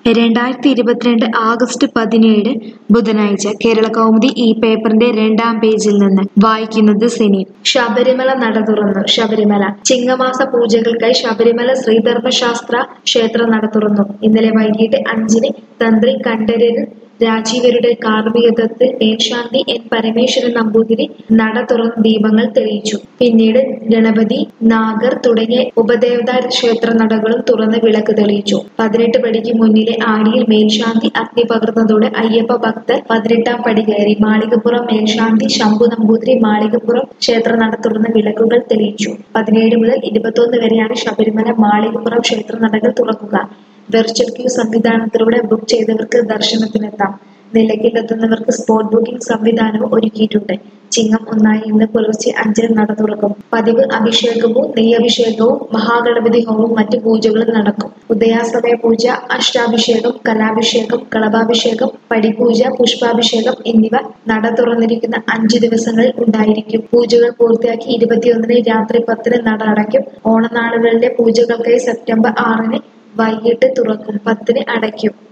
രണ്ടായിരത്തി ഇരുപത്തിരണ്ട് ആഗസ്റ്റ് പതിനേഴ് ബുധനാഴ്ച കേരള കൗമുദി ഈ പേപ്പറിന്റെ രണ്ടാം പേജിൽ നിന്ന് വായിക്കുന്നത് സിനി ശബരിമല നട തുറന്നു ശബരിമല ചിങ്ങമാസ പൂജകൾക്കായി ശബരിമല ശ്രീധർമ്മശാസ്ത്ര ക്ഷേത്ര നട തുറന്നു ഇന്നലെ വൈകിട്ട് അഞ്ചിന് തന്ത്രി കണ്ഠരര് രാജീവരുടെ കാർമ്മികത്വത്തിൽ മേൽശാന്തി എൻ പരമേശ്വരൻ നമ്പൂതിരി നട തുറന്ന് ദീപങ്ങൾ തെളിയിച്ചു പിന്നീട് ഗണപതി നാഗർ തുടങ്ങിയ ഉപദേവതാ ക്ഷേത്ര നടകളും തുറന്ന് വിളക്ക് തെളിയിച്ചു പതിനെട്ട് പടിക്ക് മുന്നിലെ ആടിയിൽ മേൽശാന്തി അഗ്നി പകർന്നതോടെ അയ്യപ്പ ഭക്തർ പതിനെട്ടാം പടി കയറി മാളികപ്പുറം മേൽശാന്തി ശംഭു നമ്പൂതിരി മാളികപ്പുറം ക്ഷേത്ര നട തുറന്ന് വിളക്കുകൾ തെളിയിച്ചു പതിനേഴ് മുതൽ ഇരുപത്തൊന്ന് വരെയാണ് ശബരിമല മാളികപ്പുറം ക്ഷേത്ര നടകൾ തുറക്കുക വെർച്വൽ ക്യൂ സംവിധാനത്തിലൂടെ ബുക്ക് ചെയ്തവർക്ക് ദർശനത്തിനെത്താം നിലയ്ക്കലെത്തുന്നവർക്ക് സ്പോട്ട് ബുക്കിംഗ് സംവിധാനവും ഒരുക്കിയിട്ടുണ്ട് ചിങ്ങം ഒന്നായി ഇന്ന് പുലർച്ചെ അഞ്ചിന് നട തുറക്കും പതിവ് അഭിഷേകവും നെയ്യഭിഷേകവും മഹാഗണപതി ഹോമവും മറ്റു പൂജകളും നടക്കും ഉദയാസ്തമയ പൂജ അഷ്ടാഭിഷേകം കലാഭിഷേകം കളഭാഭിഷേകം പടിപൂജ പുഷ്പാഭിഷേകം എന്നിവ നട തുറന്നിരിക്കുന്ന അഞ്ചു ദിവസങ്ങളിൽ ഉണ്ടായിരിക്കും പൂജകൾ പൂർത്തിയാക്കി ഇരുപത്തിയൊന്നിന് രാത്രി പത്തിന് നട അടയ്ക്കും ഓണനാളുകളിലെ പൂജകൾക്കായി സെപ്റ്റംബർ ആറിന് വൈകിട്ട് തുറക്കും പത്തിന് അടയ്ക്കും